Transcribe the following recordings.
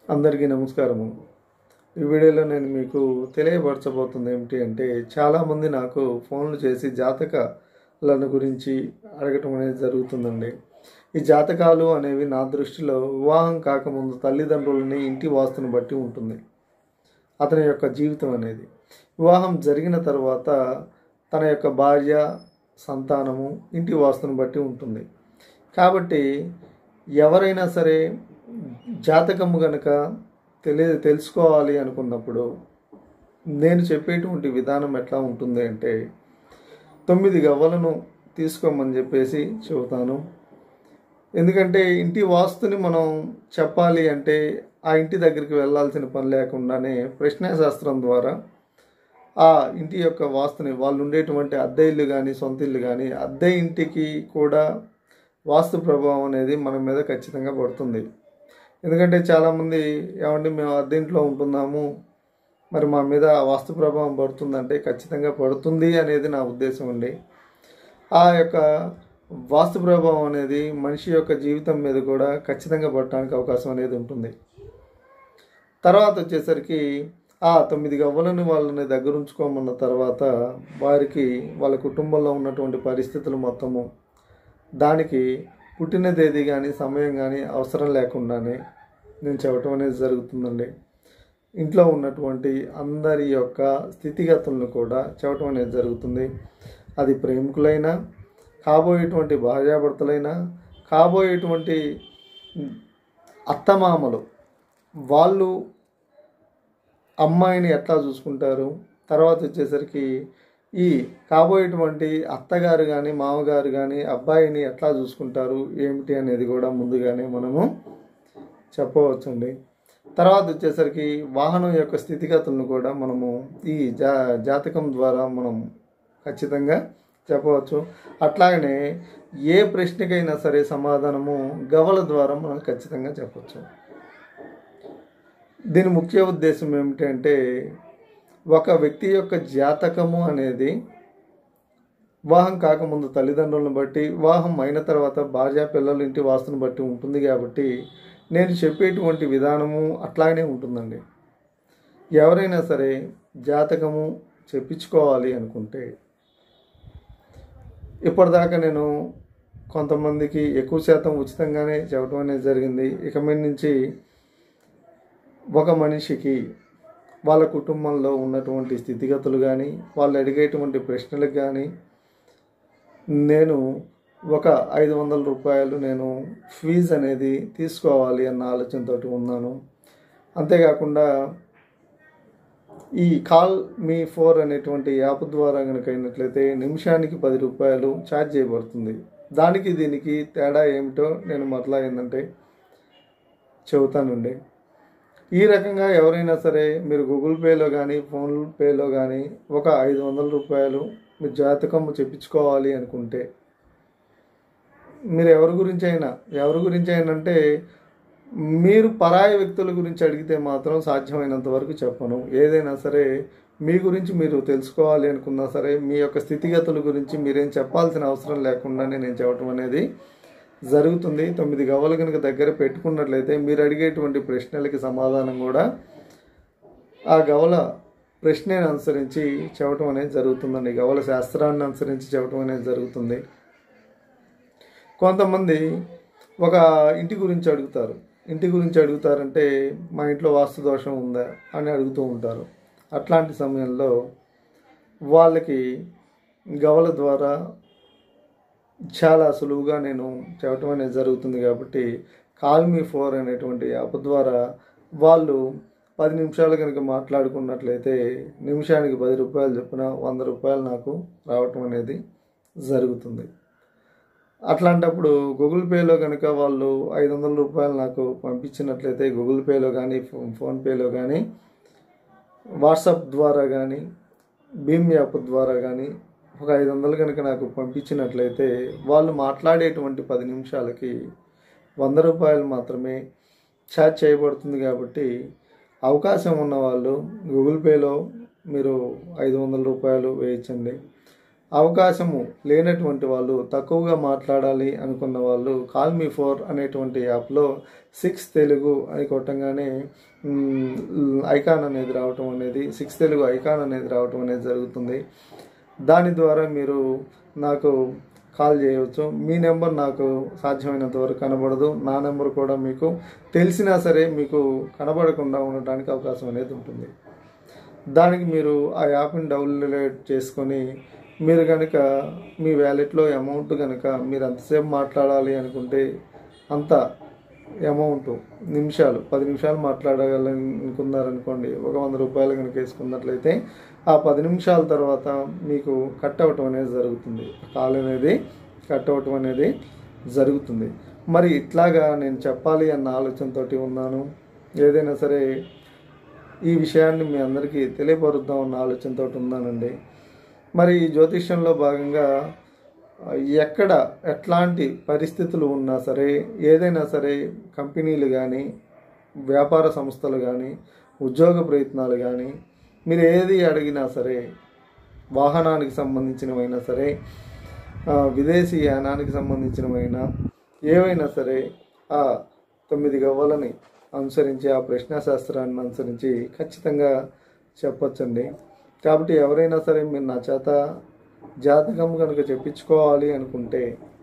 అందరికీ నమస్కారము ఈ వీడియోలో నేను మీకు తెలియపరచబోతుంది ఏమిటి అంటే చాలామంది నాకు ఫోన్లు చేసి జాతకాలను గురించి అడగటం అనేది జరుగుతుందండి ఈ జాతకాలు అనేవి నా దృష్టిలో వివాహం కాకముందు తల్లిదండ్రులని ఇంటి వాస్తుని బట్టి ఉంటుంది అతని యొక్క జీవితం అనేది వివాహం జరిగిన తర్వాత తన యొక్క భార్య సంతానము ఇంటి వాస్తుని బట్టి ఉంటుంది కాబట్టి ఎవరైనా సరే జాతకము గనక తెలియ తెలుసుకోవాలి అనుకున్నప్పుడు నేను చెప్పేటువంటి విధానం ఎట్లా ఉంటుంది అంటే తొమ్మిది గవ్వలను తీసుకోమని చెప్పేసి చెబుతాను ఎందుకంటే ఇంటి వాస్తుని మనం చెప్పాలి అంటే ఆ ఇంటి దగ్గరికి వెళ్ళాల్సిన పని లేకుండానే ప్రశ్నాశాస్త్రం ద్వారా ఆ ఇంటి యొక్క వాస్తుని వాళ్ళు ఉండేటువంటి అద్దె ఇల్లు కానీ సొంత ఇల్లు కానీ అద్దె ఇంటికి కూడా వాస్తు ప్రభావం అనేది మన మీద ఖచ్చితంగా పడుతుంది ఎందుకంటే చాలామంది ఏమంటే మేము అద్దె ఇంట్లో ఉంటున్నాము మరి మా మీద ఆ వాస్తు ప్రభావం పడుతుందంటే ఖచ్చితంగా పడుతుంది అనేది నా ఉద్దేశం అండి ఆ యొక్క వాస్తు ప్రభావం అనేది మనిషి యొక్క జీవితం మీద కూడా ఖచ్చితంగా పడటానికి అవకాశం అనేది ఉంటుంది తర్వాత వచ్చేసరికి ఆ తొమ్మిది గవ్వలని వాళ్ళని దగ్గర ఉంచుకోమన్న తర్వాత వారికి వాళ్ళ కుటుంబంలో ఉన్నటువంటి పరిస్థితులు మొత్తము దానికి పుట్టిన తేదీ కానీ సమయం కానీ అవసరం లేకుండానే నేను చెప్పటం అనేది జరుగుతుందండి ఇంట్లో ఉన్నటువంటి అందరి యొక్క స్థితిగతులను కూడా చెప్పటం అనేది జరుగుతుంది అది ప్రేమికులైనా కాబోయేటువంటి భార్యాభర్తలైనా కాబోయేటువంటి అత్తమామలు వాళ్ళు అమ్మాయిని ఎట్లా చూసుకుంటారు తర్వాత వచ్చేసరికి ఈ కాబోయేటువంటి అత్తగారు కానీ మామగారు కానీ అబ్బాయిని ఎట్లా చూసుకుంటారు ఏమిటి అనేది కూడా ముందుగానే మనము చెప్పవచ్చండి తర్వాత వచ్చేసరికి వాహనం యొక్క స్థితిగతులను కూడా మనము ఈ జా జాతకం ద్వారా మనం ఖచ్చితంగా చెప్పవచ్చు అట్లాగనే ఏ ప్రశ్నకైనా సరే సమాధానము గవల ద్వారా మనం ఖచ్చితంగా చెప్పవచ్చు దీని ముఖ్య ఉద్దేశం ఏమిటంటే ఒక వ్యక్తి యొక్క జాతకము అనేది వివాహం కాకముందు తల్లిదండ్రులను బట్టి వివాహం అయిన తర్వాత భార్య పిల్లలు ఇంటి వాస్తుని బట్టి ఉంటుంది కాబట్టి నేను చెప్పేటువంటి విధానము అట్లాగనే ఉంటుందండి ఎవరైనా సరే జాతకము చెప్పించుకోవాలి అనుకుంటే ఇప్పటిదాకా నేను కొంతమందికి ఎక్కువ శాతం ఉచితంగానే చెప్పడం అనేది జరిగింది ఇక మీద నుంచి ఒక మనిషికి వాళ్ళ కుటుంబంలో ఉన్నటువంటి స్థితిగతులు కానీ వాళ్ళు అడిగేటువంటి ప్రశ్నలకు కానీ నేను ఒక ఐదు వందల రూపాయలు నేను ఫీజు అనేది తీసుకోవాలి అన్న ఆలోచనతో ఉన్నాను అంతేకాకుండా ఈ కాల్ మీ ఫోర్ అనేటువంటి యాప్ ద్వారా కనుక అయినట్లయితే నిమిషానికి పది రూపాయలు ఛార్జ్ చేయబడుతుంది దానికి దీనికి తేడా ఏమిటో నేను మరలా ఏంటంటే చెబుతానండి ఈ రకంగా ఎవరైనా సరే మీరు గూగుల్ పేలో కానీ ఫోన్ పేలో కానీ ఒక ఐదు వందల రూపాయలు మీ జాతకం చెప్పించుకోవాలి అనుకుంటే మీరు ఎవరి గురించి అయినా ఎవరి గురించి అయినా అంటే మీరు పరాయి వ్యక్తుల గురించి అడిగితే మాత్రం సాధ్యమైనంత వరకు చెప్పను ఏదైనా సరే మీ గురించి మీరు తెలుసుకోవాలి అనుకున్నా సరే మీ యొక్క స్థితిగతుల గురించి మీరేం చెప్పాల్సిన అవసరం లేకుండానే నేను చెప్పడం అనేది జరుగుతుంది తొమ్మిది గవ్వలు కనుక దగ్గర పెట్టుకున్నట్లయితే మీరు అడిగేటువంటి ప్రశ్నలకి సమాధానం కూడా ఆ గవల ప్రశ్నని అనుసరించి చెప్పటం అనేది జరుగుతుందండి గవల శాస్త్రాన్ని అనుసరించి చెప్పటం అనేది జరుగుతుంది కొంతమంది ఒక ఇంటి గురించి అడుగుతారు ఇంటి గురించి అడుగుతారంటే మా ఇంట్లో వాస్తు దోషం ఉందా అని అడుగుతూ ఉంటారు అట్లాంటి సమయంలో వాళ్ళకి గవల ద్వారా చాలా సులువుగా నేను చెప్పటం అనేది జరుగుతుంది కాబట్టి కాల్ మీ ఫోర్ అనేటువంటి యాప్ ద్వారా వాళ్ళు పది నిమిషాలు కనుక మాట్లాడుకున్నట్లయితే నిమిషానికి పది రూపాయలు చొప్పున వంద రూపాయలు నాకు రావటం అనేది జరుగుతుంది అట్లాంటప్పుడు గూగుల్ పేలో కనుక వాళ్ళు ఐదు వందల రూపాయలు నాకు పంపించినట్లయితే గూగుల్ పేలో కానీ ఫోన్పేలో కానీ వాట్సాప్ ద్వారా కానీ భీమ్ యాప్ ద్వారా కానీ ఒక ఐదు వందలు కనుక నాకు పంపించినట్లయితే వాళ్ళు మాట్లాడేటువంటి పది నిమిషాలకి వంద రూపాయలు మాత్రమే ఛార్జ్ చేయబడుతుంది కాబట్టి అవకాశం ఉన్న వాళ్ళు గూగుల్ పేలో మీరు ఐదు వందల రూపాయలు వేయించండి అవకాశము లేనటువంటి వాళ్ళు తక్కువగా మాట్లాడాలి అనుకున్న వాళ్ళు కాల్ మీ ఫోర్ అనేటువంటి యాప్లో సిక్స్ తెలుగు అని కొట్టంగానే మ్, ఐకాన్ అనేది రావటం అనేది సిక్స్ తెలుగు ఐకాన్ అనేది రావటం అనేది జరుగుతుంది దాని ద్వారా మీరు నాకు కాల్ చేయవచ్చు మీ నెంబర్ నాకు సాధ్యమైనంత వరకు కనబడదు నా నెంబర్ కూడా మీకు తెలిసినా సరే మీకు కనబడకుండా ఉండటానికి అవకాశం అనేది ఉంటుంది దానికి మీరు ఆ యాప్ని డౌన్లోడ్ చేసుకొని మీరు కనుక మీ వ్యాలెట్లో అమౌంట్ కనుక మీరు ఎంతసేపు మాట్లాడాలి అనుకుంటే అంత అమౌంట్ నిమిషాలు పది నిమిషాలు మాట్లాడగలనుకున్నారనుకోండి ఒక వంద రూపాయలు కనుక వేసుకున్నట్లయితే ఆ పది నిమిషాల తర్వాత మీకు కట్ అవ్వటం అనేది జరుగుతుంది కాల్ అనేది కట్ అవ్వటం అనేది జరుగుతుంది మరి ఇట్లాగా నేను చెప్పాలి అన్న ఆలోచనతోటి ఉన్నాను ఏదైనా సరే ఈ విషయాన్ని మీ అందరికీ తెలియపరుద్దాం అన్న ఆలోచనతో ఉన్నానండి మరి ఈ జ్యోతిష్యంలో భాగంగా ఆ, ఎక్కడ ఎట్లాంటి పరిస్థితులు ఉన్నా సరే ఏదైనా సరే కంపెనీలు కానీ వ్యాపార సంస్థలు కానీ ఉద్యోగ ప్రయత్నాలు కానీ మీరు ఏది అడిగినా సరే వాహనానికి సంబంధించినవైనా సరే ఆ, విదేశీ యానానికి సంబంధించినవైనా ఏవైనా సరే ఆ తొమ్మిది గవ్వలని అనుసరించి ఆ ప్రశ్నాశాస్త్రాన్ని అనుసరించి ఖచ్చితంగా చెప్పొచ్చండి కాబట్టి ఎవరైనా సరే మీరు నా చేత జాతకం కనుక చెప్పించుకోవాలి అనుకుంటే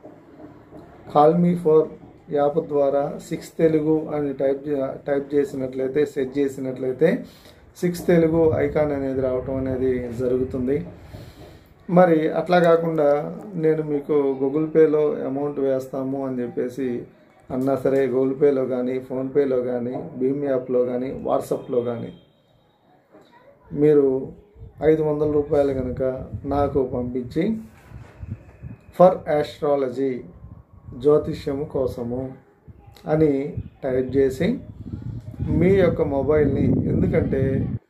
కాల్ మీ ఫోర్ యాప్ ద్వారా సిక్స్ తెలుగు అని టైప్ చే- టైప్ చేసినట్లయితే సెట్ చేసినట్లయితే సిక్స్ తెలుగు ఐకాన్ అనేది రావటం అనేది జరుగుతుంది మరి అట్లా కాకుండా నేను మీకు గూగుల్ పేలో అమౌంట్ వేస్తాము అని చెప్పేసి అన్నా సరే గూగుల్ పేలో కానీ ఫోన్పేలో కానీ భీమ్ యాప్లో కానీ వాట్సాప్లో కానీ మీరు ఐదు వందల రూపాయలు కనుక నాకు పంపించి ఫర్ ఆస్ట్రాలజీ జ్యోతిష్యము కోసము అని టైప్ చేసి మీ యొక్క మొబైల్ని ఎందుకంటే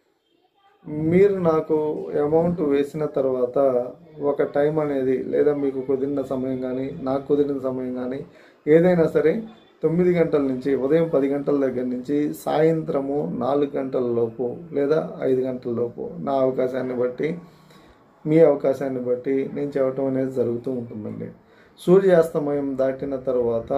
మీరు నాకు అమౌంట్ వేసిన తర్వాత ఒక టైం అనేది లేదా మీకు కుదిరిన సమయం కానీ నాకు కుదిరిన సమయం కానీ ఏదైనా సరే తొమ్మిది గంటల నుంచి ఉదయం పది గంటల దగ్గర నుంచి సాయంత్రము నాలుగు గంటల లోపు లేదా ఐదు గంటల లోపు నా అవకాశాన్ని బట్టి మీ అవకాశాన్ని బట్టి నేను చెప్పటం అనేది జరుగుతూ ఉంటుందండి సూర్యాస్తమయం దాటిన తర్వాత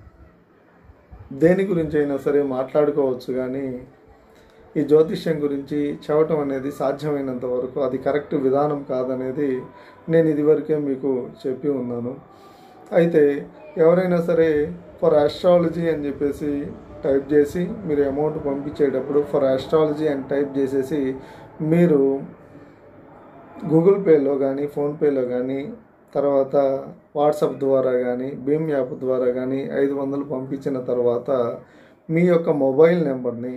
దేని గురించి అయినా సరే మాట్లాడుకోవచ్చు కానీ ఈ జ్యోతిష్యం గురించి చెప్పటం అనేది సాధ్యమైనంత వరకు అది కరెక్ట్ విధానం కాదనేది నేను ఇదివరకే మీకు చెప్పి ఉన్నాను అయితే ఎవరైనా సరే ఫర్ ఆస్ట్రాలజీ అని చెప్పేసి టైప్ చేసి మీరు అమౌంట్ పంపించేటప్పుడు ఫర్ ఆస్ట్రాలజీ అని టైప్ చేసేసి మీరు గూగుల్ పేలో కానీ ఫోన్పేలో కానీ తర్వాత వాట్సాప్ ద్వారా కానీ భీమ్ యాప్ ద్వారా కానీ ఐదు వందలు పంపించిన తర్వాత మీ యొక్క మొబైల్ నెంబర్ని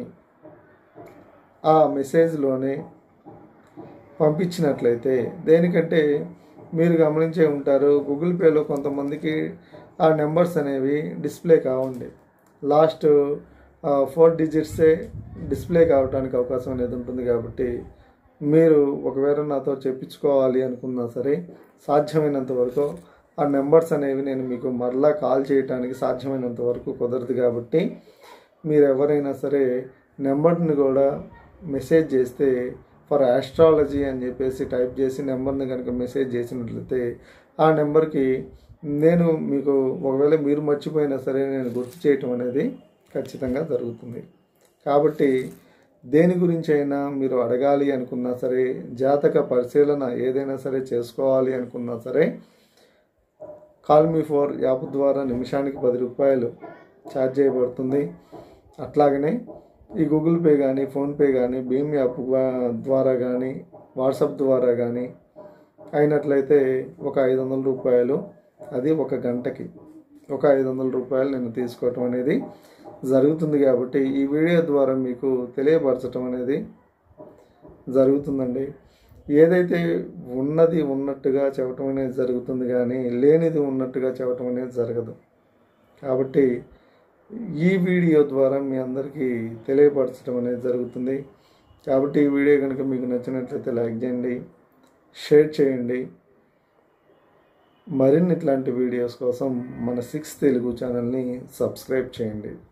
ఆ మెసేజ్లోనే పంపించినట్లయితే దేనికంటే మీరు గమనించే ఉంటారు గూగుల్ పేలో కొంతమందికి ఆ నెంబర్స్ అనేవి డిస్ప్లే కావండి లాస్ట్ ఫోర్ డిజిట్సే డిస్ప్లే కావడానికి అవకాశం అనేది ఉంటుంది కాబట్టి మీరు ఒకవేళ నాతో చెప్పించుకోవాలి అనుకున్నా సరే సాధ్యమైనంత వరకు ఆ నెంబర్స్ అనేవి నేను మీకు మరలా కాల్ చేయడానికి సాధ్యమైనంత వరకు కుదరదు కాబట్టి మీరు ఎవరైనా సరే నెంబర్ని కూడా మెసేజ్ చేస్తే ఫర్ ఆస్ట్రాలజీ అని చెప్పేసి టైప్ చేసి నెంబర్ని కనుక మెసేజ్ చేసినట్లయితే ఆ నెంబర్కి నేను మీకు ఒకవేళ మీరు మర్చిపోయినా సరే నేను గుర్తు చేయటం అనేది ఖచ్చితంగా జరుగుతుంది కాబట్టి దేని గురించి అయినా మీరు అడగాలి అనుకున్నా సరే జాతక పరిశీలన ఏదైనా సరే చేసుకోవాలి అనుకున్నా సరే కాల్ మీ ఫోర్ యాప్ ద్వారా నిమిషానికి పది రూపాయలు ఛార్జ్ చేయబడుతుంది అట్లాగనే ఈ గూగుల్ పే కానీ ఫోన్పే కానీ భీమ్ యాప్ ద్వా- ద్వారా కానీ వాట్సాప్ ద్వారా కానీ అయినట్లయితే ఒక ఐదు వందల రూపాయలు అది ఒక గంటకి ఒక ఐదు వందల రూపాయలు నేను తీసుకోవటం అనేది జరుగుతుంది కాబట్టి ఈ వీడియో ద్వారా మీకు తెలియపరచటం అనేది జరుగుతుందండి ఏదైతే ఉన్నది ఉన్నట్టుగా చెప్పటం అనేది జరుగుతుంది కానీ లేనిది ఉన్నట్టుగా చెప్పటం అనేది జరగదు కాబట్టి ఈ వీడియో ద్వారా మీ అందరికీ తెలియపరచడం అనేది జరుగుతుంది కాబట్టి ఈ వీడియో కనుక మీకు నచ్చినట్లయితే లైక్ చేయండి షేర్ చేయండి మరిన్ని ఇట్లాంటి వీడియోస్ కోసం మన సిక్స్ తెలుగు ఛానల్ని సబ్స్క్రైబ్ చేయండి